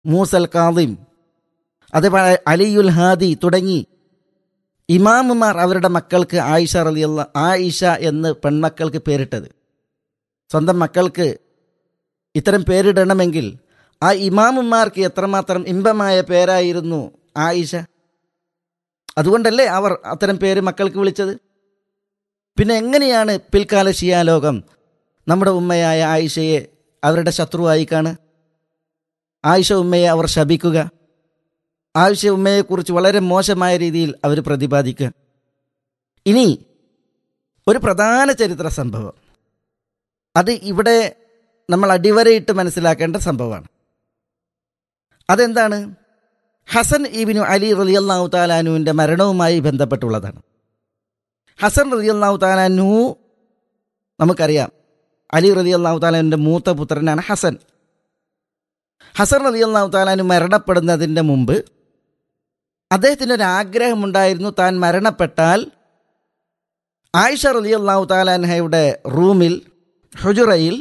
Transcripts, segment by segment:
മൂസൽ കാദിം അതേപോലെ അലിയുൽ ഹാദി തുടങ്ങി ഇമാമുമാർ അവരുടെ മക്കൾക്ക് ആയിഷ റളിയല്ല ആയിഷ എന്ന് പെൺമക്കൾക്ക് പേരിട്ടത് സ്വന്തം മക്കൾക്ക് ഇത്തരം പേരിടണമെങ്കിൽ ആ ഇമാമുമാർക്ക് എത്രമാത്രം ഇമ്പമായ പേരായിരുന്നു ആയിഷ അതുകൊണ്ടല്ലേ അവർ അത്തരം പേര് മക്കൾക്ക് വിളിച്ചത് പിന്നെ എങ്ങനെയാണ് പിൽക്കാല ഷിയാലോകം നമ്മുടെ ഉമ്മയായ ആയിഷയെ അവരുടെ ശത്രുവായി കാണുക ആയിഷ ഉമ്മയെ അവർ ശപിക്കുക ആയിഷ ഉമ്മയെക്കുറിച്ച് വളരെ മോശമായ രീതിയിൽ അവർ പ്രതിപാദിക്കുക ഇനി ഒരു പ്രധാന ചരിത്ര സംഭവം അത് ഇവിടെ നമ്മൾ അടിവരയിട്ട് മനസ്സിലാക്കേണ്ട സംഭവമാണ് അതെന്താണ് ഹസൻ ഇബിനു അലി റലിയല്ലാഹു താലാനുവിൻ്റെ മരണവുമായി ബന്ധപ്പെട്ടുള്ളതാണ് ഹസൻ റലിയല്ലാഹു താലാനു നമുക്കറിയാം അലി റലിയല്ലാഹു താലാനുവിൻ്റെ മൂത്ത പുത്രനാണ് ഹസൻ ഹസൻ റലിയല്ലാഹു താലാനു മരണപ്പെടുന്നതിൻ്റെ മുമ്പ് അദ്ദേഹത്തിന് ഒരു ആഗ്രഹമുണ്ടായിരുന്നു താൻ മരണപ്പെട്ടാൽ ആയിഷ റലിയല്ലാഹു താലാൻഹയുടെ റൂമിൽ ഹുജുറയിൽ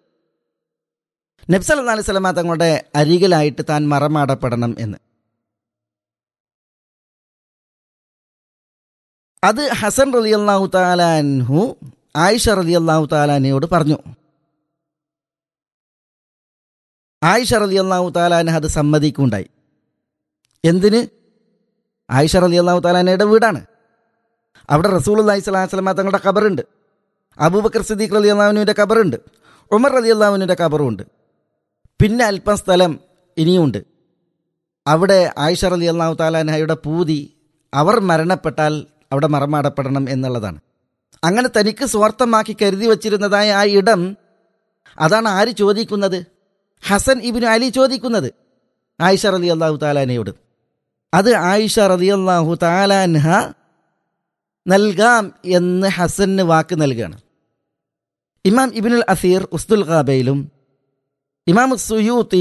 നബ്സൽ അലൈഹി സ്വലമ തങ്ങളുടെ അരികിലായിട്ട് താൻ മറമാടപ്പെടണം എന്ന് അത് ഹസൻ റലി അള്ളാഹു താലാൻഹു ആയിഷ റലി അള്ളാഹു താലാനയോട് പറഞ്ഞു ആയിഷ റലി അള്ളാഹു താലാൻ അത് സമ്മതിക്കുണ്ടായി എന്തിന് ആയിഷ റലി അള്ളാഹു താലാനയുടെ വീടാണ് അവിടെ റസൂൽ അള്ളഹി സ്വലാഹു സ്വലമ തങ്ങളുടെ ഖബറുണ്ട് അബൂബക്കർ സിദ്ദീഖ് റലി അള്ളാഹുവിൻ്റെ ഖബറുണ്ട് ഉമർ റലി അള്ളാഹുവിൻ്റെ ഖബറുണ്ട് പിന്നെ അല്പം സ്ഥലം ഇനിയുണ്ട് അവിടെ ആയിഷ റലി അള്ളാഹു താലാൻഹയുടെ പൂതി അവർ മരണപ്പെട്ടാൽ അവിടെ മറമാടപ്പെടണം എന്നുള്ളതാണ് അങ്ങനെ തനിക്ക് സ്വാർത്ഥമാക്കി കരുതി വച്ചിരുന്നതായ ആ ഇടം അതാണ് ആര് ചോദിക്കുന്നത് ഹസൻ ഇബിനു അലി ചോദിക്കുന്നത് ആയിഷ റലി അള്ളാഹു താലാനയോട് അത് ആയിഷ റലി അള്ളാഹു താലാൻഹ നൽകാം എന്ന് ഹസന് വാക്ക് നൽകുകയാണ് ഇമാം ഇബിനുൽ അസീർ ഉസ്തുൽ ഖാബയിലും ഇമാം സുയൂത്തി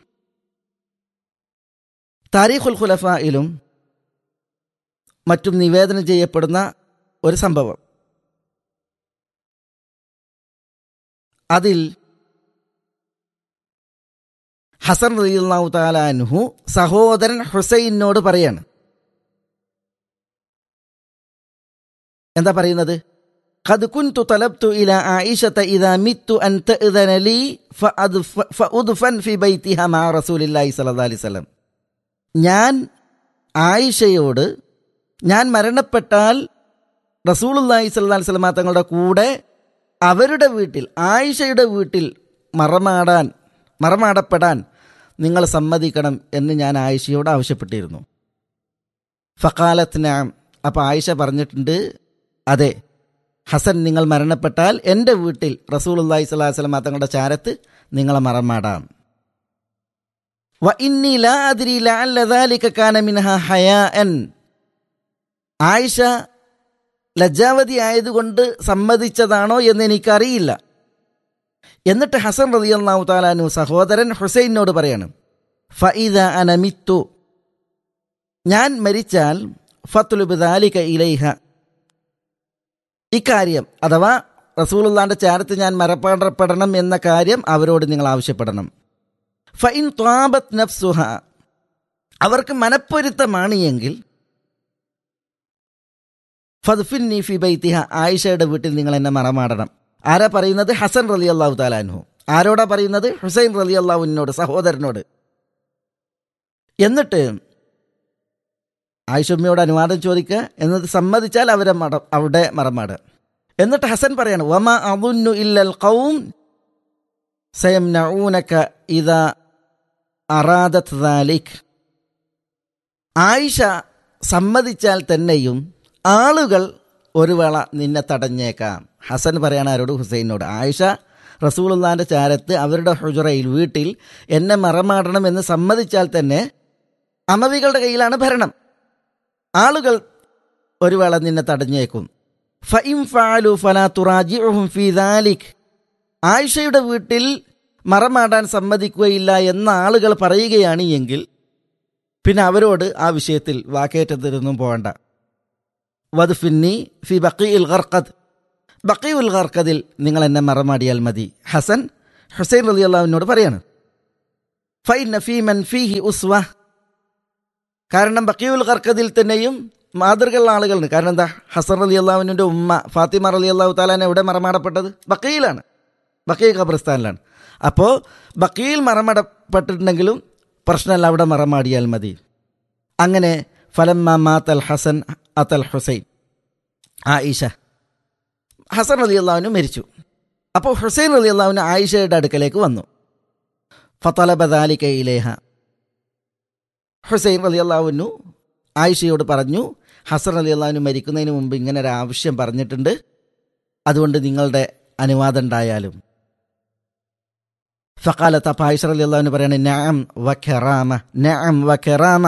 താരീഖുൽ ഖുലഫയിലും മറ്റും നിവേദനം ചെയ്യപ്പെടുന്ന ഒരു സംഭവം അതിൽ ഹസൻ റലിയല്ലാഹു താലാൻഹു സഹോദരൻ ഹുസൈനോട് പറയാണ് എന്താ പറയുന്നത് قد كنت طلبت إلى عائشة إذا مت أن تأذن لي فأدفن في بيتها مع رسول الله صلى الله عليه وسلم ഞാൻ ആയിഷയോട് ഞാൻ മരണപ്പെട്ടാൽ റസൂലുല്ലാഹി സ്വല്ലല്ലാഹി അലൈഹി വസല്ലം തങ്ങളുടെ കൂടെ അവരുടെ വീട്ടിൽ ആയിഷയുടെ വീട്ടിൽ മറമാടാൻ മറമാടപ്പെടാൻ നിങ്ങൾ സമ്മതിക്കണം എന്ന് ഞാൻ ആയിഷയോട് ആവശ്യപ്പെട്ടിരുന്നു ഫക്കാലത്ത് നാം അപ്പോൾ ആയിഷ പറഞ്ഞിട്ടുണ്ട് അതെ ഹസൻ നിങ്ങൾ മരണപ്പെട്ടാൽ എൻ്റെ വീട്ടിൽ റസൂൽ അള്ളാഹി സ്വലാഹു വസ്ലം തങ്ങളുടെ ചാരത്ത് നിങ്ങളെ മറമാടാം വ ഇന്നി ലാ അദ്രി ലഅല്ല ദാലിക കാന മിൻഹ ഹയാഅൻ ആയിഷ ലജ്ജാവതി ആയതുകൊണ്ട് സമ്മതിച്ചതാണോ എന്ന് എനിക്കറിയില്ല എന്നിട്ട് ഹസൻ റളിയല്ലാഹു താലാനു സഹോദരൻ ഹുസൈനോട് പറയാണ് ഫഇദ അനമിത്തു ഞാൻ മരിച്ചാൽ ഫത്തുലുബ് ദാലിക ഇലൈഹ ഇക്കാര്യം അഥവാ റസൂലുള്ളാന്റെ ചാരത്ത് ഞാൻ മരപ്പാടപ്പെടണം എന്ന കാര്യം അവരോട് നിങ്ങൾ ആവശ്യപ്പെടണം ഫൈൻ ത്വാബത്ത് നഫ്സുഹ അവർക്ക് മനപ്പൊരുത്തമാണ് എങ്കിൽ ഫദ്ഫിന്നി ഫി ബൈത്തിഹ ആയിഷയുടെ വീട്ടിൽ നിങ്ങൾ എന്നെ മറമാടണം ആരാ പറയുന്നത് ഹസൻ റലി അള്ളാഹു താലാൻഹു ആരോടാ പറയുന്നത് ഹുസൈൻ റലി അള്ളാഹുവിനോട് സഹോദരനോട് എന്നിട്ട് ആയിഷമ്മയോട് അനുവാദം ചോദിക്കുക എന്നിട്ട് സമ്മതിച്ചാൽ അവരെ മട അവിടെ മറമാടുക എന്നിട്ട് ഹസൻ പറയാണ് വമ അബുന്നു ഇല്ലൽ ഖൗം സയംനഊനക ഇദാ അറാദത് ദാലിക് ആയിഷ സമ്മതിച്ചാൽ തന്നെയും ആളുകൾ ഒരു വേള നിന്നെ തടഞ്ഞേക്കാം ഹസൻ പറയാണ് ആരോട് ഹുസൈനോട് ആയിഷ റസൂലുള്ളാന്റെ ചാരത്ത് അവരുടെ ഹുജറയിൽ വീട്ടിൽ എന്നെ മറമാടണം എന്ന് സമ്മതിച്ചാൽ തന്നെ അമവികളുടെ കയ്യിലാണ് ഭരണം ആളുകൾ ഒരു വേള നിന്നെ തടഞ്ഞേക്കും ഫഇം ഫാലു ഫലാ തുറാജിഉഹും ഫീ ദാലിക് ആയിഷയുടെ വീട്ടിൽ മറമാടാൻ സമ്മതിക്കുകയില്ല എന്ന ആളുകൾ പറയുകയാണ് എങ്കിൽ പിന്നെ അവരോട് ആ വിഷയത്തിൽ വാക്കേറ്റത്തിനൊന്നും പോകണ്ട വദ്ഫിന്നി ഫി ബക്കി ഉൽ ഖർഖദ് ബക്കി ഉൽ ഖർഖദിൽ നിങ്ങൾ എന്നെ മറമാടിയാൽ മതി ഹസൻ ഹുസൈൻ റലി അള്ളാഹുവിനോട് പറയാണ് ഫൈ നഫീ മൻ ഫീഹി ഉസ്വ കാരണം ബക്കീഉൽ ഖർക്കദിൽ തന്നെയും മാതൃകയുള്ള ആളുകളുണ്ട് കാരണം എന്താ ഹസൻ അലി അള്ളാഹുവിൻ്റെ ഉമ്മ ഫാത്തിമ അലി അള്ളാഹു താലാൻ എവിടെ മറമാടപ്പെട്ടത് ബക്കയിലാണ് ബക്കീൽ ഖബർസ്ഥാനിലാണ് അപ്പോൾ ബക്കീൽ മറമാടപ്പെട്ടിട്ടുണ്ടെങ്കിലും പ്രശ്നമല്ല അവിടെ മറമാടിയാൽ മതി അങ്ങനെ ഫലമ്മ മാത്തൽ ഹസൻ അത്തൽ ഹുസൈൻ ആയിഷ ഹസൻ അലി അള്ളാഹുവിന് മരിച്ചു അപ്പോൾ ഹുസൈൻ അലി അള്ളാഹുവിന് ആയിഷയുടെ അടുക്കലേക്ക് വന്നു ഫത്തലബദാലിക്ക ഇലേഹ ഹുസൈൻ അലി അള്ളാഹുവിനു ആയിഷയോട് പറഞ്ഞു ഹസൻ അലി അള്ളാഹുവിന് മരിക്കുന്നതിന് മുമ്പ് ഇങ്ങനെ ഒരു ആവശ്യം പറഞ്ഞിട്ടുണ്ട് അതുകൊണ്ട് നിങ്ങളുടെ അനുവാദം ഉണ്ടായാലും ഫക്കാലത്ത് അപ്പം ആയിഷ അലി അള്ളാഹുവിന് പറയണേ നാം വഖറാമ നാം വഖറാമ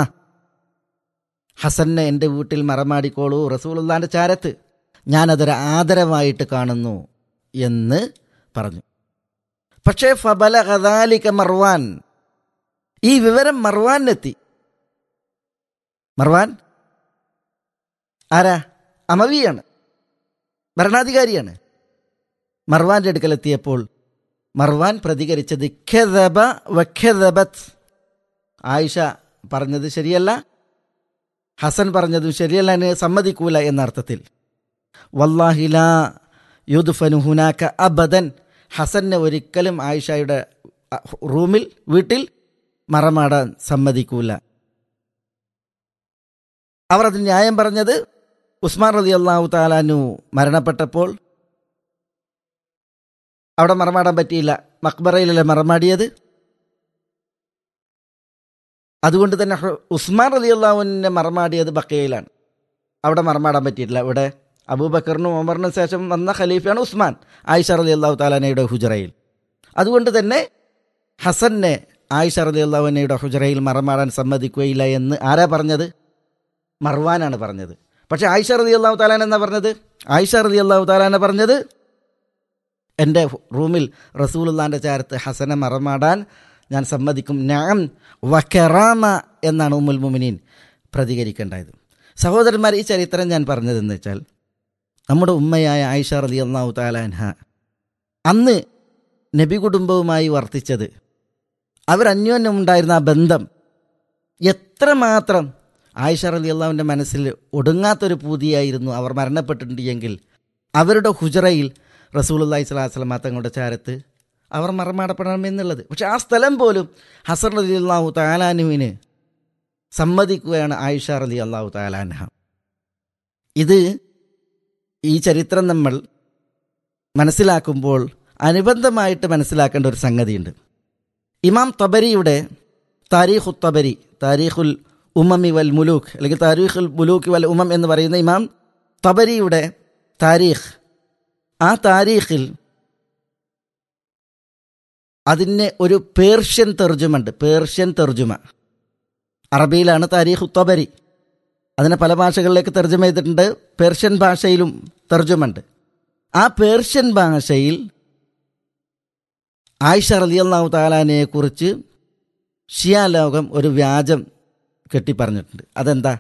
ഹസനെ എൻ്റെ വീട്ടിൽ മറമാടിക്കോളൂ റസൂലുള്ളാൻ്റെ ചാരത്ത് ഞാനതൊരു ആദരവായിട്ട് കാണുന്നു എന്ന് പറഞ്ഞു പക്ഷേ ഫബല ഖദാലിക മർവാൻ ഈ വിവരം മർവാനെത്തി മർവാൻ ആരാ അമവിയാണ് ഭരണാധികാരിയാണ് മർവാന്റെ അടുക്കലെത്തിയപ്പോൾ മർവാൻ പ്രതികരിച്ചത് ഖദബ വഖദബത് ആയിഷ പറഞ്ഞത് ശരിയല്ല ഹസൻ പറഞ്ഞതും ശരിയല്ല എന്നെ സമ്മതിക്കൂല എന്ന അർത്ഥത്തിൽ വല്ലാഹില യുദ്ഫനു ഹുനാക്ക അബദൻ ഹസനെ ഒരിക്കലും ആയിഷയുടെ റൂമിൽ വീട്ടിൽ മറമാടാൻ സമ്മതിക്കൂല അവർ അതിന് ന്യായം പറഞ്ഞത് ഉസ്മാൻ റലി അള്ളാഹു താലാനു മരണപ്പെട്ടപ്പോൾ അവിടെ മറമാടാൻ പറ്റിയില്ല മക്ബറയിലല്ലേ മറമാടിയത് അതുകൊണ്ട് തന്നെ ഉസ്മാൻ റലി അള്ളാഹുവിനെ മറമാടിയത് ബക്കയിലാണ് അവിടെ മറമാടാൻ പറ്റിയിട്ടില്ല ഇവിടെ അബൂബക്കറിനും ഉമറിനും ശേഷം വന്ന ഖലീഫയാണ് ഉസ്മാൻ ആയിഷ റലി അള്ളാഹു താലാനയുടെ ഹുജറയിൽ അതുകൊണ്ട് തന്നെ ഹസനെ ആയിഷ റലി അള്ളാഹുനയുടെ ഹുജറയിൽ മറമാടാൻ സമ്മതിക്കുകയില്ല എന്ന് ആരാ പറഞ്ഞത് മർവാനാണ് പറഞ്ഞത് പക്ഷെ ആയിഷ റലി അള്ളാഹു താലാൻ എന്നാ പറഞ്ഞത് ആയിഷ റലി അള്ളാഹു താലാന പറഞ്ഞത് എൻ്റെ റൂമിൽ റസൂലുള്ളാൻ്റെ ചാരത്ത് ഹസനെ മറമാടാൻ ഞാൻ സമ്മതിക്കും ഞാൻ വക്കറാമ എന്നാണ് ഉമ്മുൽ മുമിനീൻ പ്രതികരിക്കേണ്ടത് സഹോദരന്മാർ ഈ ചരിത്രം ഞാൻ പറഞ്ഞതെന്ന് വെച്ചാൽ നമ്മുടെ ഉമ്മയായ ആയിഷ റലി അള്ളാഹു താലാൻഹ അന്ന് നബി കുടുംബവുമായി വർത്തിച്ചത് അവരന്യോന്യം ഉണ്ടായിരുന്ന ആ ബന്ധം എത്രമാത്രം ആയിഷ റലി അള്ളാഹുവിൻ്റെ മനസ്സിൽ ഒടുങ്ങാത്തൊരു പൂതിയായിരുന്നു അവർ മരണപ്പെട്ടിട്ടുണ്ട് എങ്കിൽ അവരുടെ ഹുജറയിൽ റസൂലുല്ലാഹി സ്വലാഹു വസ്ലമ തങ്ങളുടെ ചാരത്ത് അവർ മറമാടപ്പെടണമെന്നുള്ളത് പക്ഷെ ആ സ്ഥലം പോലും ഹസർ അലി അള്ളാഹു താലാനുവിന് സമ്മതിക്കുകയാണ് ആയിഷ റലി അള്ളാഹു താലാൻഹ ഇത് ഈ ചരിത്രം നമ്മൾ മനസ്സിലാക്കുമ്പോൾ അനുബന്ധമായിട്ട് മനസ്സിലാക്കേണ്ട ഒരു സംഗതിയുണ്ട് ഇമാം തബരിയുടെ താരീഖു തബരി താരീഖുൽ ഉമമി വൽ മുലൂഖ് അല്ലെങ്കിൽ താരീഖുൽ മുലൂഖ് വൽ ഉമം എന്ന് പറയുന്ന ഇമാം തബരിയുടെ താരീഖ് ആ താരീഖിൽ അതിന് ഒരു പേർഷ്യൻ തെർജുമുണ്ട് പേർഷ്യൻ തെർജുമ അറബിയിലാണ് താരീഖ് ഉത്തബരി അതിനെ പല ഭാഷകളിലേക്ക് തർജ്ജമ ചെയ്തിട്ടുണ്ട് പേർഷ്യൻ ഭാഷയിലും തർജ്ജമുണ്ട് ആ പേർഷ്യൻ ഭാഷയിൽ ആയിഷ റലിയല്ലാഹു താലാനെ കുറിച്ച് ഷിയാലോകം ഒരു വ്യാജം കെട്ടിപ്പറഞ്ഞിട്ടുണ്ട് അതെന്താ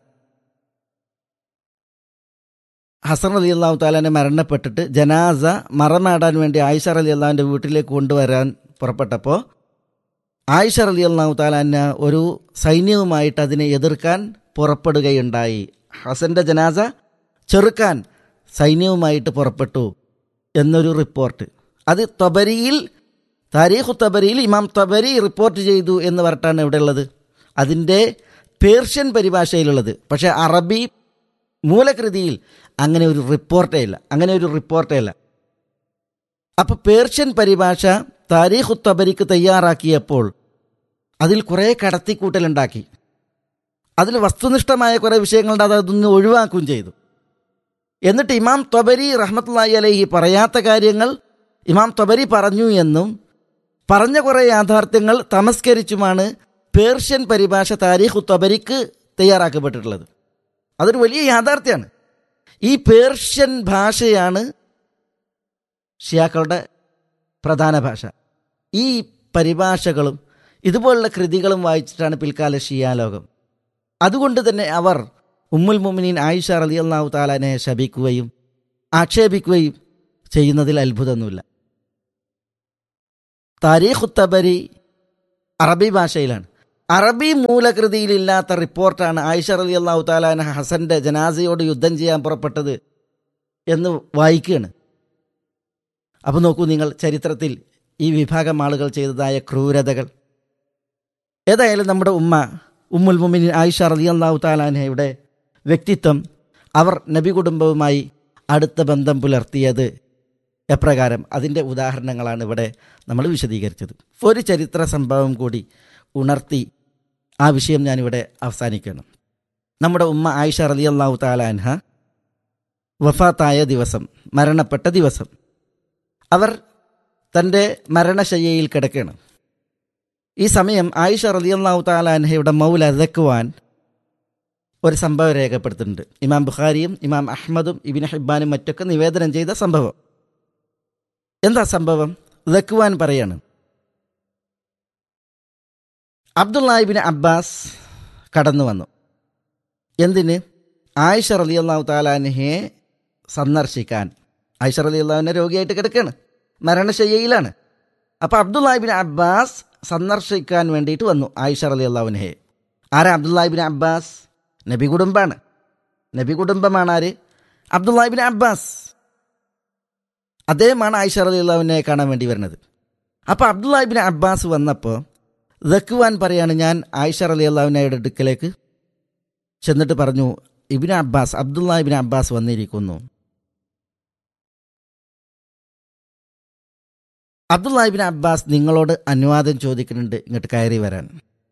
ഹസൻ അലി അള്ളാഹു താലാനെ മരണപ്പെട്ടിട്ട് ജനാസ മറമാടാൻ വേണ്ടി ആയിഷ അലി അള്ളാഹുവിൻ്റെ വീട്ടിലേക്ക് കൊണ്ടുവരാൻ പുറപ്പെട്ടപ്പോൾ ആയിഷ അലി അള്ളാഹു താലാന ഒരു സൈന്യവുമായിട്ട് അതിനെ എതിർക്കാൻ പുറപ്പെടുകയുണ്ടായി ഹസന്റെ ജനാസ ചെറുക്കാൻ സൈന്യവുമായിട്ട് പുറപ്പെട്ടു എന്നൊരു റിപ്പോർട്ട് അത് തബരിയിൽ താരീഖു തബരിയിൽ ഇമാം തബരി റിപ്പോർട്ട് ചെയ്തു എന്ന് പറഞ്ഞിട്ടാണ് ഇവിടെ ഉള്ളത് അതിൻ്റെ പേർഷ്യൻ പരിഭാഷയിലുള്ളത് പക്ഷേ അറബി മൂലകൃതിയിൽ അങ്ങനെ ഒരു റിപ്പോർട്ടേ ഇല്ല അങ്ങനെ ഒരു റിപ്പോർട്ടേ ഇല്ല അപ്പോൾ പേർഷ്യൻ പരിഭാഷ താരീഖു തബരിക്ക് തയ്യാറാക്കിയപ്പോൾ അതിൽ കുറേ കടത്തിക്കൂട്ടലുണ്ടാക്കി അതിൽ വസ്തുനിഷ്ഠമായ കുറേ വിഷയങ്ങളുണ്ട് അത് അതൊന്ന് ഒഴിവാക്കുകയും ചെയ്തു എന്നിട്ട് ഇമാം തൊബരി റഹ്മത്തുള്ളി അലഹി പറയാത്ത കാര്യങ്ങൾ ഇമാം തൊബരി പറഞ്ഞു എന്നും പറഞ്ഞ കുറേ യാഥാർത്ഥ്യങ്ങൾ തമസ്കരിച്ചുമാണ് പേർഷ്യൻ പരിഭാഷ താരീഖ് തൊബരിക്ക് തയ്യാറാക്കപ്പെട്ടിട്ടുള്ളത് അതൊരു വലിയ യാഥാർത്ഥ്യമാണ് ഈ പേർഷ്യൻ ഭാഷയാണ് ഷിയാക്കളുടെ പ്രധാന ഭാഷ ഈ പരിഭാഷകളും ഇതുപോലുള്ള കൃതികളും വായിച്ചിട്ടാണ് പിൽക്കാല ഷിയാലോകം അതുകൊണ്ട് തന്നെ അവർ ഉമ്മുൽ മുമിനീൻ ആയിഷ റലി അള്ളാഹു താലാനെ ശപിക്കുകയും ആക്ഷേപിക്കുകയും ചെയ്യുന്നതിൽ അത്ഭുതമൊന്നുമില്ല താരീഖ് ഉത്തബരി അറബി ഭാഷയിലാണ് അറബി മൂലകൃതിയിലില്ലാത്ത റിപ്പോർട്ടാണ് ആയിഷ റലി അള്ളാഹു താലാന ഹസന്റെ ജനാസയോട് യുദ്ധം ചെയ്യാൻ പുറപ്പെട്ടത് എന്ന് വായിക്കുകയാണ് അപ്പോൾ നോക്കൂ നിങ്ങൾ ചരിത്രത്തിൽ ഈ വിഭാഗം ആളുകൾ ചെയ്തതായ ക്രൂരതകൾ ഏതായാലും നമ്മുടെ ഉമ്മ ഉമ്മുൽ മുമിൻ ആയിഷ റലി അള്ളാഹു താലാനയുടെ വ്യക്തിത്വം അവർ നബി കുടുംബവുമായി അടുത്ത ബന്ധം പുലർത്തിയത് എപ്രകാരം അതിൻ്റെ ഉദാഹരണങ്ങളാണ് ഇവിടെ നമ്മൾ വിശദീകരിച്ചത് ഒരു ചരിത്ര സംഭവം കൂടി ഉണർത്തി ആ വിഷയം ഞാനിവിടെ അവസാനിക്കണം നമ്മുടെ ഉമ്മ ആയിഷ റലി അള്ളാഹു താലാൻഹ വഫാത്തായ ദിവസം മരണപ്പെട്ട ദിവസം അവർ തൻ്റെ മരണശയ്യയിൽ കിടക്കുകയാണ് ഈ സമയം ആയിഷ റലി അള്ളാഹു താലാൻഹയുടെ മൗല ദക്കുവാൻ ഒരു സംഭവം രേഖപ്പെടുത്തുന്നുണ്ട് ഇമാം ബുഖാരിയും ഇമാം അഹമ്മദും ഇബിൻ ഹിബാനും മറ്റൊക്കെ നിവേദനം ചെയ്ത സംഭവം എന്താ സംഭവം ദക്കുവാൻ പറയാണ് അബ്ദുല്ലാഹിബിൻ അബ്ബാസ് കടന്നു വന്നു എന്തിന് ആയിഷ റലി അള്ളാഹു താലാൻഹയെ സന്ദർശിക്കാൻ ആയിഷ റലി അള്ളാഹുവിനെ രോഗിയായിട്ട് കിടക്കുകയാണ് മരണശയ്യയിലാണ് അപ്പോൾ അബ്ദുല്ലാഹിബിൻ അബ്ബാസ് സന്ദർശിക്കാൻ വേണ്ടിയിട്ട് വന്നു ആയിഷ റലി അള്ളാഹുവിനെ ആരാ അബ്ദുല്ലാഹിബിൻ അബ്ബാസ് നബി കുടുംബാണ് നബി കുടുംബമാണ് ആര് അബ്ദുല്ലാഹിബിൻ അബ്ബാസ് അദ്ദേഹമാണ് ആയിഷ റലി അള്ളാഹുവിനെ കാണാൻ വേണ്ടി വരുന്നത് അപ്പോൾ അബ്ദുല്ലാഹിബിൻ അബ്ബാസ് വന്നപ്പോൾ ദക്കുവാൻ പറയാണ് ഞാൻ ആയിഷ റലി അള്ളാഹുവിനയുടെ അടുക്കലേക്ക് ചെന്നിട്ട് പറഞ്ഞു Ibn Abbas Abdullah Ibn Abbas വന്നിരിക്കുന്നു അബ്ദുള്ള ഇബിൻ അബ്ബാസ് നിങ്ങളോട് അനുവാദം ചോദിക്കുന്നുണ്ട് ഇങ്ങോട്ട് കയറി വരാൻ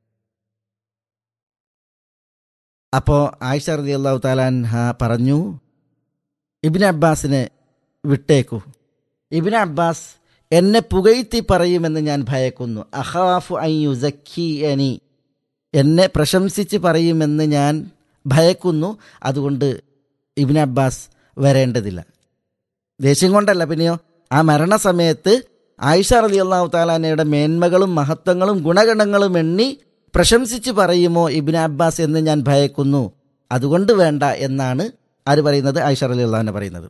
അപ്പോൾ ആയിഷ റലി അള്ളാഹു താലാൻഹ പറഞ്ഞു ഇബിൻ അബ്ബാസിനെ വിട്ടേക്കൂ ഇബിൻ അബ്ബാസ് എന്നെ പുകഴ്ത്തി പറയുമെന്ന് ഞാൻ ഭയക്കുന്നു അഹാഫു അയ്യുസഖിയനി എന്നെ പ്രശംസിച്ച് പറയുമെന്ന് ഞാൻ ഭയക്കുന്നു അതുകൊണ്ട് ഇബിൻ അബ്ബാസ് വരേണ്ടതില്ല ദേഷ്യം കൊണ്ടല്ല പിന്നെയോ ആ മരണസമയത്ത് ആയിഷ റലി അള്ളാഹു താലാനയുടെ മേന്മകളും മഹത്വങ്ങളും ഗുണഗണങ്ങളും എണ്ണി പ്രശംസിച്ച് പറയുമോ ഇബിൻ അബ്ബാസ് എന്ന് ഞാൻ ഭയക്കുന്നു അതുകൊണ്ട് വേണ്ട എന്നാണ് ആര് പറയുന്നത് ആയിഷ റലി അള്ളാഹുനെ പറയുന്നത്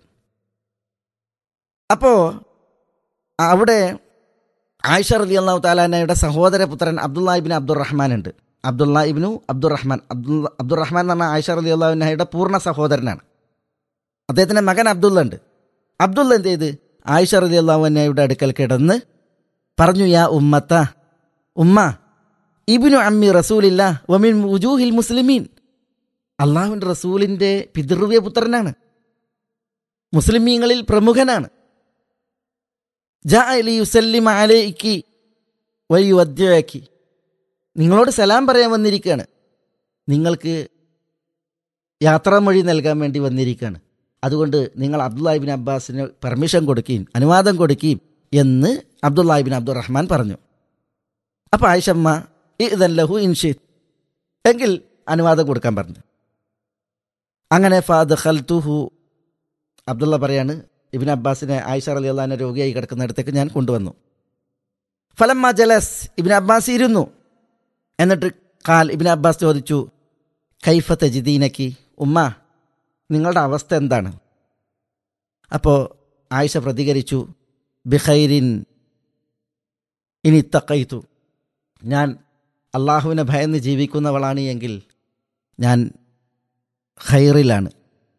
അപ്പോൾ അവിടെ ആയിഷ റലി അള്ളാഹു താലാനയുടെ സഹോദരപുത്രൻ അബ്ദുല്ലാഹിബിൻ അബ്ദുറഹ്മാൻ ഉണ്ട് അബ്ദുള്ള ഇബ്നു അബ്ദുറഹ്മാൻ അബ്ദുള്ള അബ്ദുറഹ്മാൻ എന്ന് പറഞ്ഞാൽ ആയിഷ റലി അള്ളാഹുനഹയുടെ പൂർണ്ണ സഹോദരനാണ് അദ്ദേഹത്തിൻ്റെ മകൻ അബ്ദുള്ള ഉണ്ട് അബ്ദുള്ള എന്ത് ചെയ്ത് ആയിഷ റലി അള്ളാഹുനയുടെ അടുക്കൽ കിടന്ന് പറഞ്ഞു യാ ഉമ്മത്ത ഉമ്മ ഇബിനു അമ്മി റസൂലില്ല വമിൻ ഉജൂഹിൽ മുസ്ലിമീൻ അള്ളാഹുവിൻ്റെ റസൂലിൻ്റെ പിതൃവ്യ പുത്രനാണ് മുസ്ലിമീങ്ങളിൽ പ്രമുഖനാണ് ജാ അലി യുസല്ലിമ അലൈക്കി വയ്യു അദ്യയാക്കി നിങ്ങളോട് സലാം പറയാൻ വന്നിരിക്കുകയാണ് നിങ്ങൾക്ക് യാത്രാമൊഴി നൽകാൻ വേണ്ടി വന്നിരിക്കുകയാണ് അതുകൊണ്ട് നിങ്ങൾ അബ്ദുല്ലാഹിബിൻ അബ്ബാസിന് പെർമിഷൻ കൊടുക്കുകയും അനുവാദം കൊടുക്കുകയും എന്ന് അബ്ദുല്ലാഹിബിൻ അബ്ദുറഹ്മാൻ പറഞ്ഞു അപ്പോൾ ആയിഷമ്മ ഇതൻ ലഹു ഇൻഷീദ് എങ്കിൽ അനുവാദം കൊടുക്കാൻ പറഞ്ഞു അങ്ങനെ ഫാദ് ഖൽത്തുഹു അബ്ദുള്ള പറയാണ് ഇബിൻ അബ്ബാസിനെ ആയിഷ അലി അള്ളഹാനെ രോഗിയായി കിടക്കുന്നിടത്തേക്ക് ഞാൻ കൊണ്ടുവന്നു ഫലമ്മ ജലസ് ഇബിൻ അബ്ബാസ് ഇരുന്നു എന്നിട്ട് കാൽ ഇബിൻ അബ്ബാസ് ചോദിച്ചു കൈഫ തജിദീനക്കി ഉമ്മ നിങ്ങളുടെ അവസ്ഥ എന്താണ് അപ്പോൾ ആയിഷ പ്രതികരിച്ചു ബിഖൈരിൻ ഇനി തക്കൈത്തു ഞാൻ അള്ളാഹുവിനെ ഭയന്ന് ജീവിക്കുന്നവളാണ് എങ്കിൽ ഞാൻ ഖൈറിലാണ്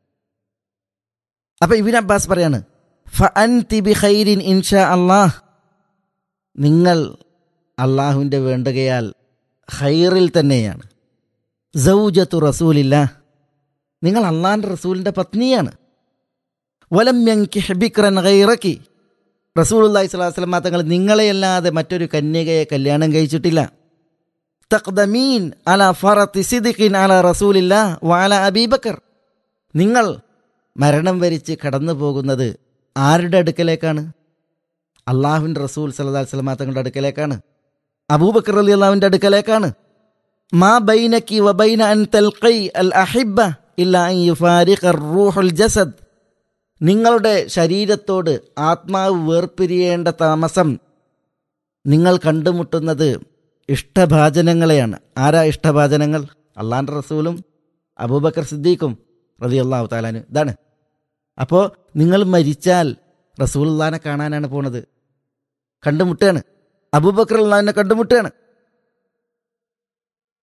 അപ്പൊ ഇബിൻ അബ്ബാസ് പറയാണ് ഫ അൻതി ബി ഖൈരിൻ ഇൻഷാ അള്ളാഹ് നിങ്ങൾ അള്ളാഹുവിൻ്റെ വേണ്ടുകയാൽ ഖൈറിൽ തന്നെയാണ് സൗജത്തു റസൂലില്ല നിങ്ങൾ അള്ളാഹിൻ്റെ റസൂലിൻ്റെ പത്നിയാണ് വലം യങ്കിഹ് ബിക്രൻ ഖൈറക്കി റസൂലുള്ളാഹി സ്വല്ലല്ലാഹു അലൈഹി വസല്ലം തങ്ങൾ നിങ്ങളെയല്ലാതെ മറ്റൊരു കന്യകയെ കല്യാണം കഴിച്ചിട്ടില്ല തഖ്ദമീൻ അല ഫറത്തി സിദിഖിൻ അല റസൂലില്ല വാല അബീബക്കർ നിങ്ങൾ മരണം വരിച്ച് കടന്നു പോകുന്നത് ആരുടെ അടുക്കലേക്കാണ് അള്ളാഹുവിൻ്റെ റസൂൽ സല്ലല്ലാഹു അലൈഹി വസല്ലം തങ്ങളുടെ അടുക്കലേക്കാണ് അബൂബക്കർ അലി അള്ളാഹുവിൻ്റെ അടുക്കലേക്കാണ് മാ ബൈനക്കി വബൈന അൻ തൽഖൈ അൽ അഹിബ്ബ ഇല്ല അൻ യുഫാരിഖ റൂഹുൽ ജസദ് നിങ്ങളുടെ ശരീരത്തോട് ആത്മാവ് വേർപിരിയേണ്ട താമസം നിങ്ങൾ കണ്ടുമുട്ടുന്നത് ഇഷ്ടഭാചനങ്ങളെയാണ് ആരാ ഇഷ്ടഭാചനങ്ങൾ അള്ളാൻ്റെ റസൂലും അബൂബക്കർ സിദ്ദീഖും റതി അള്ളാഹു താലാന് ഇതാണ് അപ്പോൾ നിങ്ങൾ മരിച്ചാൽ റസൂൽ അള്ളഹാനെ കാണാനാണ് പോണത് കണ്ടുമുട്ടുകയാണ് അബൂബക്കർ അള്ളഹാനെ കണ്ടുമുട്ടുകയാണ്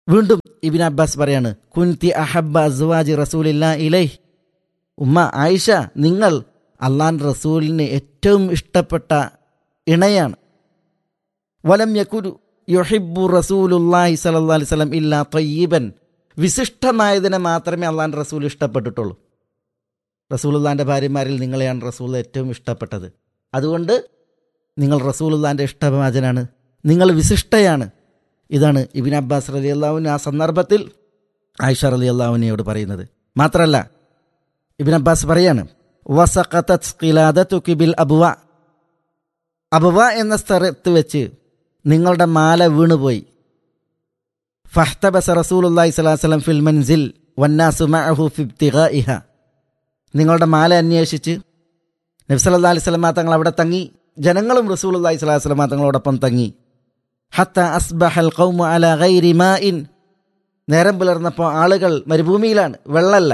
വീണ്ടും ഇബിൻ അബ്ബാസ് പറയാണ് കുൻതി അഹബ്ബ അസ്വാജി റസൂലില്ല ഇലൈ ഉമ്മ ആയിഷ നിങ്ങൾ അള്ളാൻ റസൂലിന് ഏറ്റവും ഇഷ്ടപ്പെട്ട ഇണയാണ് വലം യക്കുരു യൊഹിബു റസൂലുല്ലാഹി സല്ലല്ലാഹു അലൈഹി വസല്ലം ഇല്ലാ തൊയ്യീബൻ വിശിഷ്ടമായതിനെ മാത്രമേ അള്ളാൻ റസൂൽ ഇഷ്ടപ്പെട്ടിട്ടുള്ളൂ റസൂലുള്ളാൻ്റെ ഭാര്യമാരിൽ നിങ്ങളെയാണ് റസൂൽ ഏറ്റവും ഇഷ്ടപ്പെട്ടത് അതുകൊണ്ട് നിങ്ങൾ റസൂലുള്ളാൻ്റെ ഇഷ്ടഭാജനാണ് നിങ്ങൾ വിശിഷ്ടയാണ് ഇതാണ് ഇബിൻ അബ്ബാസ് റലി അള്ളാഹുവിന് ആ സന്ദർഭത്തിൽ ആയിഷ റലി അള്ളാഹുവിനെയോട് പറയുന്നത് മാത്രമല്ല ഇബിൻ അബ്ബാസ് പറയാണ് വസഖത്തത് ഖിലാദതുകി ബിൽ അബുവ അബുവ എന്ന സ്ഥലത്ത് വെച്ച് നിങ്ങളുടെ മാല വീണുപോയി ഫഹ്തബസ റസൂലുള്ളാഹി സ്വല്ലല്ലാഹു അലൈഹി വസല്ലം ഫിൽ മൻസിൽ വന്നാസു മഅഹു ഫി ഇബ്തിഗാഇഹ നിങ്ങളുടെ മാല അന്വേഷിച്ച് നബി സല്ലല്ലാഹു അലൈഹി വസല്ലം തങ്ങൾ അവിടെ തങ്ങി ജനങ്ങളും റസൂലുള്ളാഹി സ്വല്ലല്ലാഹു അലൈഹി വസല്ലം തങ്ങളോടൊപ്പം തങ്ങി ഹത്ത അസ്ബഹൽ ഖൗമു അല ഗൈരി മാഇൻ നേരം പുലർന്നപ്പോൾ ആളുകൾ മരുഭൂമിയിലാണ് വെള്ളമല്ല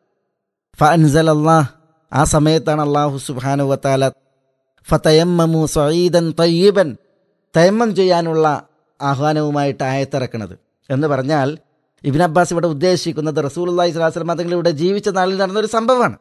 ഫഅൻസൽ അല്ലാഹ് ആ സമയത്താണ് അള്ളാഹു സുബ്ഹാനഹു വതആല ഫതയമ്മമു സഈദൻ തയ്യിബൻ തയമ്മം ചെയ്യാനുള്ള ആഹ്വാനവുമായിട്ട് ആയത്തിറക്കണത് എന്ന് പറഞ്ഞാൽ ഇബിൻ അബ്ബാസ് ഇവിടെ ഉദ്ദേശിക്കുന്നത് റസൂലുള്ളാഹി സ്വല്ലല്ലാഹു അലൈഹി വസല്ലം തങ്ങൾ ഇവിടെ ജീവിച്ച നാളിൽ നടന്നൊരു സംഭവമാണ്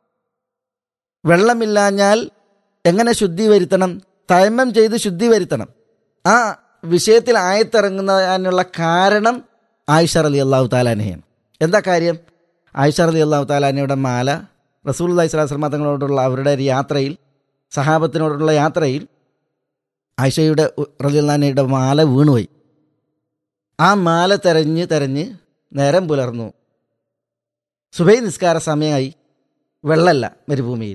വെള്ളമില്ലാഞ്ഞാൽ എങ്ങനെ ശുദ്ധി വരുത്തണം തയമ്മം ചെയ്ത് ശുദ്ധി വരുത്തണം ആ വിഷയത്തിൽ ആയത്തിറങ്ങുന്നതിനുള്ള കാരണം ആയിഷ അലി അള്ളാഹു താലാനയാണ് എന്താ കാര്യം ആയിഷ അലി അള്ളാഹു താലാനയുടെ മാല റസൂൽ അള്ളഹി സ്വലാസ്ലമ തങ്ങളോടുള്ള അവരുടെ ഒരു യാത്രയിൽ സഹാബത്തിനോടുള്ള യാത്രയിൽ ആയിഷയുടെ റലിയുള്ളാനയുടെ മാല വീണുപോയി ആ മാല തെരഞ്ഞ് തെരഞ്ഞ് നേരം പുലർന്നു സുബൈ നിസ്കാര സമയമായി വെള്ളമല്ല മരുഭൂമിയിൽ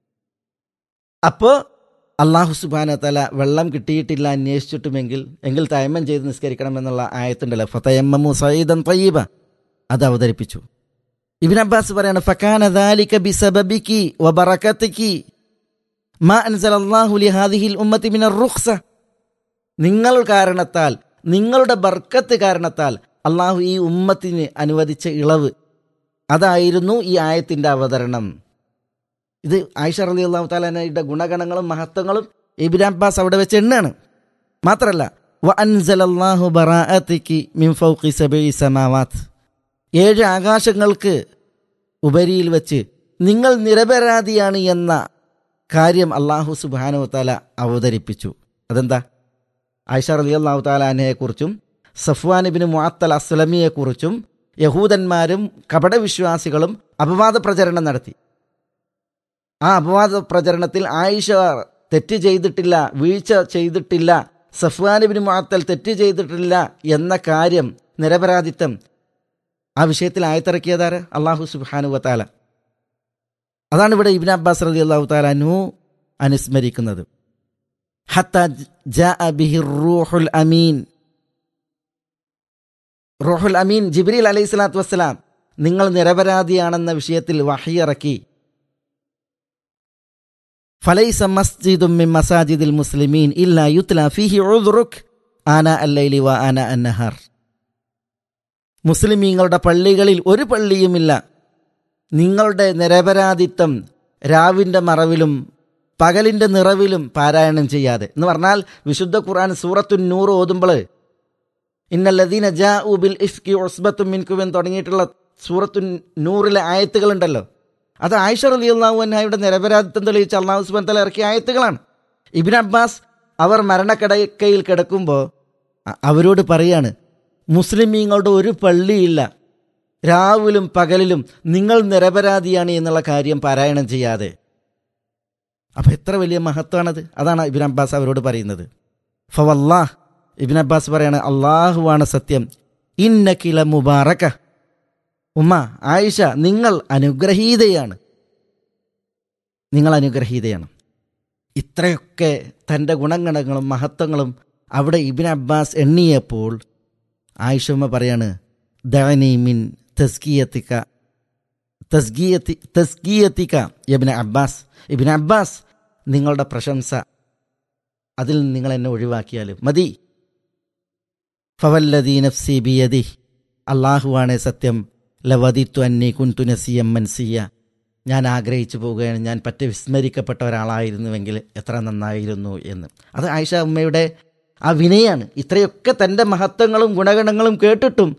അപ്പോൾ അള്ളാഹു സുബാന തല വെള്ളം കിട്ടിയിട്ടില്ല അന്വേഷിച്ചിട്ടുമെങ്കിൽ എങ്കിൽ തയമ്മം ചെയ്ത് നിസ്കരിക്കണം എന്നുള്ള ആയത്തുണ്ടല്ലോ ഫതയമ്മു സയ്യിദൻ തയ്യബ അത് അവതരിപ്പിച്ചു ഇബിൻ അബ്ബാസ് പറയാണ് ഫക്കാന ദാലിക ബിസബബിക്കി വബറകതിക്കി മാ അൻസൽ അല്ലാഹു ലിഹാദിഹിൽ ഉമ്മത്തി മിനർ റുഖ്സ നിങ്ങൾ കാരണത്താൽ നിങ്ങളുടെ ബർക്കത്ത് കാരണത്താൽ അള്ളാഹു ഈ ഉമ്മത്തിന് അനുവദിച്ച ഇളവ് അതായിരുന്നു ഈ ആയത്തിന്റെ അവതരണം ഇത് ആയിഷ റലി അള്ളാഹു താലാനയുടെ ഗുണഗണങ്ങളും മഹത്വങ്ങളും ഇബിൻ അബ്ബാസ് അവിടെ വെച്ച് എണ്ണാണ് മാത്രമല്ല വ അൻസലല്ലാഹു ബറാഅതികി മിൻ ഫൗഖി സബഇ സമാവാത്ത് ഏഴ് ആകാശങ്ങൾക്ക് ഉപരിയിൽ വെച്ച് നിങ്ങൾ നിരപരാധിയാണ് എന്ന കാര്യം അള്ളാഹു സുബാനു താല അവതരിപ്പിച്ചു അതെന്താ ആയിഷ റലി അള്ളാഹു താലാനെക്കുറിച്ചും സഫ്വാനിബിന് മുഅത്തൽ അസ്ലമിയെക്കുറിച്ചും യഹൂദന്മാരും കപടവിശ്വാസികളും അപവാദ പ്രചരണം നടത്തി ആ അപവാദ പ്രചരണത്തിൽ ആയിഷ തെറ്റ് ചെയ്തിട്ടില്ല വീഴ്ച ചെയ്തിട്ടില്ല സഫ്വാനിബിന് മുഅത്തൽ തെറ്റ് ചെയ്തിട്ടില്ല എന്ന കാര്യം നിരപരാധിത്വം ആ വിഷയത്തിൽ ആയത്തിറക്കിയതാര് അള്ളാഹു സുബാനു വത്താല അതാണ് ഇവിടെ ഇബിൻ അബ്ബാസ് റതി അള്ളാഹു താലാനു അനുസ്മരിക്കുന്നത് റൂഹുൽ അമീൻ റൂഹുൽ അമീൻ ജിബ്രീൽ അലൈഹി സ്വലാത്തു വസ്സലാം നിങ്ങൾ നിരപരാധിയാണെന്ന വിഷയത്തിൽ വഹിയിറക്കി ഫലൈസ മസ്ജിദും മിൻ മസാജിദിൽ മുസ്ലിമീൻ ഇല്ലാ യുത്ല ഫീഹി ഉദ്റുക് ആന അല്ലൈലി വ ആന അന്നഹർ മുസ്ലിമീങ്ങളുടെ പള്ളികളിൽ ഒരു പള്ളിയുമില്ല നിങ്ങളുടെ നിരപരാധിത്വം രാവിൻ്റെ മറവിലും പകലിൻ്റെ നിറവിലും പാരായണം ചെയ്യാതെ എന്ന് പറഞ്ഞാൽ വിശുദ്ധ ഖുർആൻ സൂറത്തു നൂറ് ഓതുമ്പോൾ ഇന്നല്ലദീന ജാ ഉബിൽ ഇഫ്കി ഒസ്ബത്തും മിൻകുവൻ തുടങ്ങിയിട്ടുള്ള സൂറത്തു നൂറിലെ ആയത്തുകളുണ്ടല്ലോ അത് ആയിഷ റലി അള്ളാഹു അന്നായുടെ നിരപരാധിത്വം തെളിയിച്ച് അള്ളാഹു സുബൻ തല ഇറക്കിയ ആയത്തുകളാണ് ഇബിൻ അബ്ബാസ് അവർ മരണക്കടക്കയിൽ കിടക്കുമ്പോൾ അവരോട് പറയാണ് മുസ്ലിമീങ്ങളുടെ ഒരു പള്ളിയില്ല രാവിലും പകലിലും നിങ്ങൾ നിരപരാധിയാണ് എന്നുള്ള കാര്യം പാരായണം ചെയ്യാതെ അപ്പൊ എത്ര വലിയ മഹത്വമാണത് അതാണ് ഇബിൻ അബ്ബാസ് അവരോട് പറയുന്നത് ഫവല്ലാഹ് ഇബിൻ അബ്ബാസ് പറയാണ് അള്ളാഹുവാണ് സത്യം ഇന്നക്കില മുബാറക്ക ഉമ്മ ആയിഷ നിങ്ങൾ അനുഗ്രഹീതയാണ് നിങ്ങൾ അനുഗ്രഹീതയാണ് ഇത്രയൊക്കെ തൻ്റെ ഗുണഗണങ്ങളും മഹത്വങ്ങളും അവിടെ ഇബിൻ അബ്ബാസ് എണ്ണിയപ്പോൾ ആയിഷമ്മ പറയാണ് ദഅനി മിൻ തസ്കിയത്തിക്ക തസ്കിയത്തി തസ്കിയത്തിക്ക ഇബിൻ അബ്ബാസ് ഇബിൻ അബ്ബാസ് നിങ്ങളുടെ പ്രശംസ അതിൽ നിങ്ങൾ എന്നെ ഒഴിവാക്കിയാലും മതി ഫവല്ലദീ നഫ്സി ബിയദി അള്ളാഹുവാണേ സത്യം ലവദിത്തു അന്നി കുന്തു നസിയം മൻസിയ ഞാൻ ആഗ്രഹിച്ചു പോവുകയാണ് ഞാൻ പറ്റ വിസ്മരിക്കപ്പെട്ട ഒരാളായിരുന്നുവെങ്കിൽ എത്ര നന്നായിരുന്നു എന്ന് അത് ആയിഷ ഉമ്മയുടെ ആ വിനയാണ് ഇത്രയൊക്കെ തൻ്റെ മഹത്വങ്ങളും ഗുണഗണങ്ങളും കേട്ടിട്ടും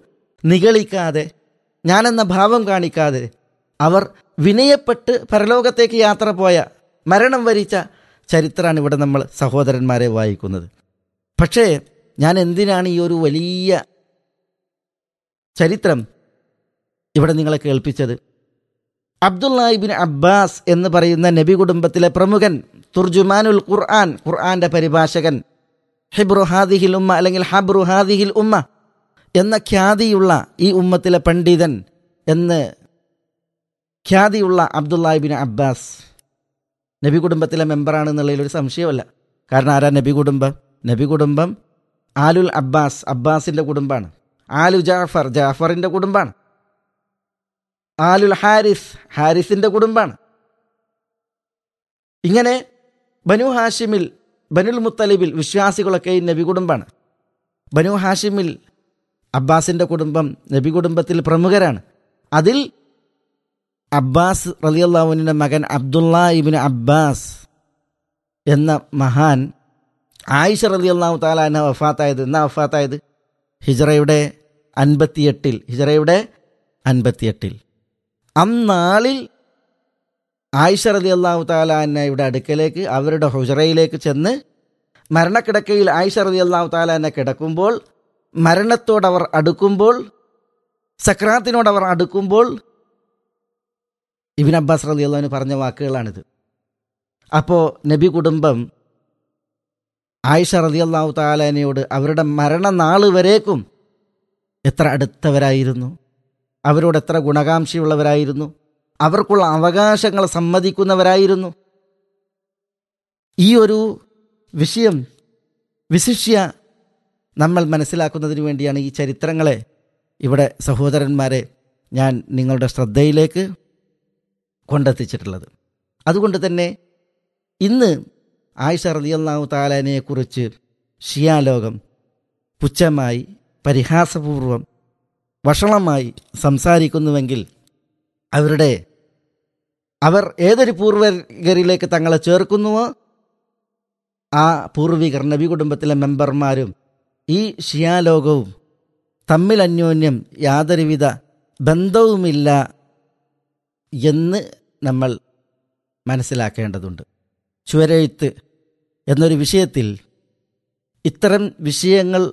നിഗളിക്കാതെ ഞാനെന്ന ഭാവം കാണിക്കാതെ അവർ വിനയപ്പെട്ട് പരലോകത്തേക്ക് യാത്ര പോയ മരണം വരിച്ച ചരിത്രമാണ് ഇവിടെ നമ്മൾ സഹോദരന്മാരെ വായിക്കുന്നത് പക്ഷേ ഞാൻ എന്തിനാണ് ഈ ഒരു വലിയ ചരിത്രം ഇവിടെ നിങ്ങളെ കേൾപ്പിച്ചത് അബ്ദുല്ലാഹിബിൻ അബ്ബാസ് എന്ന് പറയുന്ന നബി കുടുംബത്തിലെ പ്രമുഖൻ തുർജുമാനുൽ ഖുർആൻ ഖുർആന്റെ പരിഭാഷകൻ ഹിബ്രു ഹാദിഹിൽ ഉമ്മ അല്ലെങ്കിൽ ഹബ്രു ഹാദിഹിൽ ഉമ്മ എന്ന ഖ്യാതിയുള്ള ഈ ഉമ്മത്തിലെ പണ്ഡിതൻ എന്ന് ഖ്യാതിയുള്ള അബ്ദുല്ലാഹിബിൻ അബ്ബാസ് നബി കുടുംബത്തിലെ മെമ്പറാണെന്നുള്ളതിൽ ഒരു സംശയമല്ല കാരണം ആരാ നബി കുടുംബം നബി കുടുംബം ആലുൽ അബ്ബാസ് അബ്ബാസിന്റെ കുടുംബാണ് ആലു ജാഫർ ജാഫറിന്റെ കുടുംബാണ് ആലുൽ ഹാരിസ് ഹാരിസിന്റെ കുടുംബാണ് ഇങ്ങനെ ബനു ഹാഷിമിൽ ബനുൽ മുത്തലിബിൽ വിശ്വാസികളൊക്കെ ഈ നബി കുടുംബാണ് ബനു ഹാഷിമിൽ അബ്ബാസിന്റെ കുടുംബം നബി കുടുംബത്തിൽ പ്രമുഖരാണ് അതിൽ അബ്ബാസ് റലിയല്ലാവുവിൻ്റെ മകൻ അബ്ദുള്ള ഇബിൻ അബ്ബാസ് എന്ന മഹാൻ ആയിഷ റലിയല്ലാഹു താല എന്ന വഫാത്തായത് എന്നാ വഫാത്തായത് ഹിജറയുടെ അൻപത്തിയെട്ടിൽ ഹിജറയുടെ അൻപത്തിയെട്ടിൽ അന്നാളിൽ ആയിഷ റലി അള്ളാഹു താലാന്നയുടെ അടുക്കലേക്ക് അവരുടെ ഹുജറയിലേക്ക് ചെന്ന് മരണക്കിടക്കയിൽ ആയിഷ റലി അള്ളാഹു താലാന്നെ കിടക്കുമ്പോൾ മരണത്തോടവർ അടുക്കുമ്പോൾ സക്രാത്തിനോടവർ അടുക്കുമ്പോൾ ഇബിൻ അബ്ബാസ് റലി അള്ളാഹുവിന് പറഞ്ഞ വാക്കുകളാണിത് അപ്പോൾ നബി കുടുംബം ആയിഷ റലി അള്ളാഹു താലാനയോട് അവരുടെ മരണനാൾ വരേക്കും എത്ര അടുത്തവരായിരുന്നു അവരോട് എത്ര ഗുണകാംക്ഷയുള്ളവരായിരുന്നു അവർക്കുള്ള അവകാശങ്ങൾ സമ്മതിക്കുന്നവരായിരുന്നു ഈ ഒരു വിഷയം വിശിഷ്യ നമ്മൾ മനസ്സിലാക്കുന്നതിന് വേണ്ടിയാണ് ഈ ചരിത്രങ്ങളെ ഇവിടെ സഹോദരന്മാരെ ഞാൻ നിങ്ങളുടെ ശ്രദ്ധയിലേക്ക് കൊണ്ടെത്തിച്ചിട്ടുള്ളത് അതുകൊണ്ട് തന്നെ ഇന്ന് ആയിഷ റലിയല്ലാഹു താലാനെക്കുറിച്ച് ഷിയാലോകം പുച്ഛമായി പരിഹാസപൂർവം വഷളമായി സംസാരിക്കുന്നുവെങ്കിൽ അവരുടെ അവർ ഏതൊരു പൂർവികരിലേക്ക് തങ്ങളെ ചേർക്കുന്നുവോ ആ പൂർവികർ നബി കുടുംബത്തിലെ മെമ്പർമാരും ഈ ഷിയാലോകവും തമ്മിൽ അന്യോന്യം യാതൊരുവിധ ബന്ധവുമില്ല എന്ന് നമ്മൾ മനസ്സിലാക്കേണ്ടതുണ്ട് ചുവരെഴുത്ത് എന്നൊരു വിഷയത്തിൽ ഇത്തരം വിഷയങ്ങൾ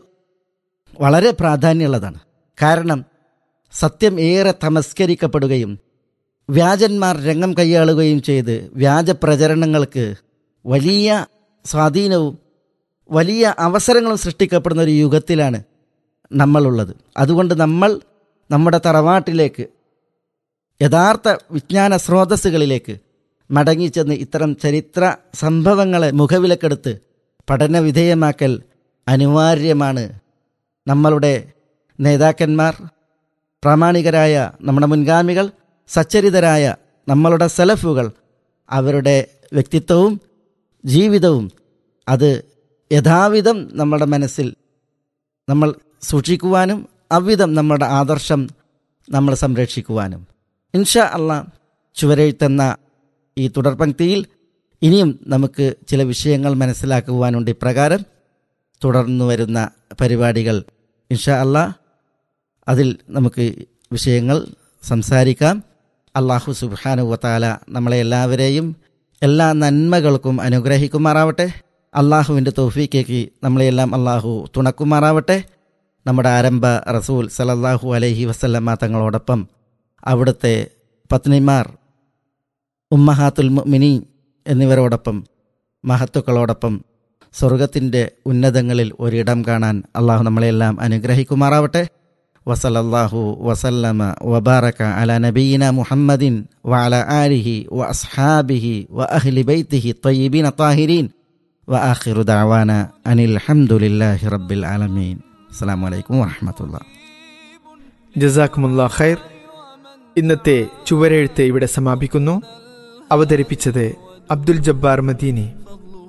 വളരെ പ്രാധാന്യമുള്ളതാണ് കാരണം സത്യം ഏറെ തമസ്കരിക്കപ്പെടുകയും വ്യാജന്മാർ രംഗം കൈയാളുകയും ചെയ്ത് വ്യാജ പ്രചരണങ്ങൾക്ക് വലിയ സ്വാധീനവും വലിയ അവസരങ്ങളും സൃഷ്ടിക്കപ്പെടുന്ന ഒരു യുഗത്തിലാണ് നമ്മളുള്ളത് അതുകൊണ്ട് നമ്മൾ നമ്മുടെ തറവാട്ടിലേക്ക് യഥാർത്ഥ വിജ്ഞാന സ്രോതസ്സുകളിലേക്ക് മടങ്ങിച്ചെന്ന് ഇത്തരം ചരിത്ര സംഭവങ്ങളെ മുഖവിലക്കെടുത്ത് പഠന വിധേയമാക്കൽ അനിവാര്യമാണ് നമ്മളുടെ നേതാക്കന്മാർ പ്രാമാണികരായ നമ്മുടെ മുൻഗാമികൾ സച്ചരിതരായ നമ്മളുടെ സലഫുകൾ അവരുടെ വ്യക്തിത്വവും ജീവിതവും അത് യഥാവിധം നമ്മുടെ മനസ്സിൽ നമ്മൾ സൂക്ഷിക്കുവാനും അவ்விധം നമ്മുടെ ആദർശം നമ്മൾ സംരക്ഷിക്കുവാനും ഇൻഷാ അള്ളാ ചുവരെഴുത്തെന്ന ഈ തുടർപങ്ക്തിയിൽ ഇനിയും നമുക്ക് ചില വിഷയങ്ങൾ മനസ്സിലാക്കുവാനുണ്ട് ഇപ്രകാരം തുടർന്നു വരുന്ന പരിപാടികൾ ഇൻഷാ അള്ളാ അതിൽ നമുക്ക് വിഷയങ്ങൾ സംസാരിക്കാം അള്ളാഹു സുബാനു വത്താല നമ്മളെ എല്ലാവരെയും എല്ലാ നന്മകൾക്കും അനുഗ്രഹിക്കുമാറാവട്ടെ അള്ളാഹുവിൻ്റെ തോഫീക്കേക്ക് നമ്മളെയെല്ലാം അള്ളാഹു തുണക്കുമാറാവട്ടെ നമ്മുടെ ആരംഭ റസൂൽ സലല്ലാഹു അലൈഹി വസല്ലമ്മ തങ്ങളോടൊപ്പം അവിടുത്തെ പത്നിമാർ ഉമ്മഹാത്തുൽ മിനി എന്നിവരോടൊപ്പം മഹത്തുക്കളോടൊപ്പം സ്വർഗത്തിൻ്റെ ഉന്നതങ്ങളിൽ ഒരിടം കാണാൻ അള്ളാഹു നമ്മളെല്ലാം അനുഗ്രഹിക്കുമാറാവട്ടെ വസലല്ലാഹു വസല്ലമ വബാറക അല നബീന മുഹമ്മദിൻ വഅല ആലിഹി വ അസ്ഹാബിഹി വ അഹ്ലി ബൈത്തിഹി ത്വയ്യിബീന താഹിരീൻ വ ആഖിറു ദഅവാന അനിൽ ഹംദുലില്ലാഹി റബ്ബിൽ ആലമീൻ അസ്സലാമു അലൈക്കും വറഹ്മത്തുള്ളാഹി ജസാക്കുമുല്ല ഖൈർ ഇന്നത്തെ ചുവരെഴുത്ത് ഇവിടെ സമാപിക്കുന്നു അവതരിപ്പിച്ചത് അബ്ദുൽ ജബ്ബാർ മദീനി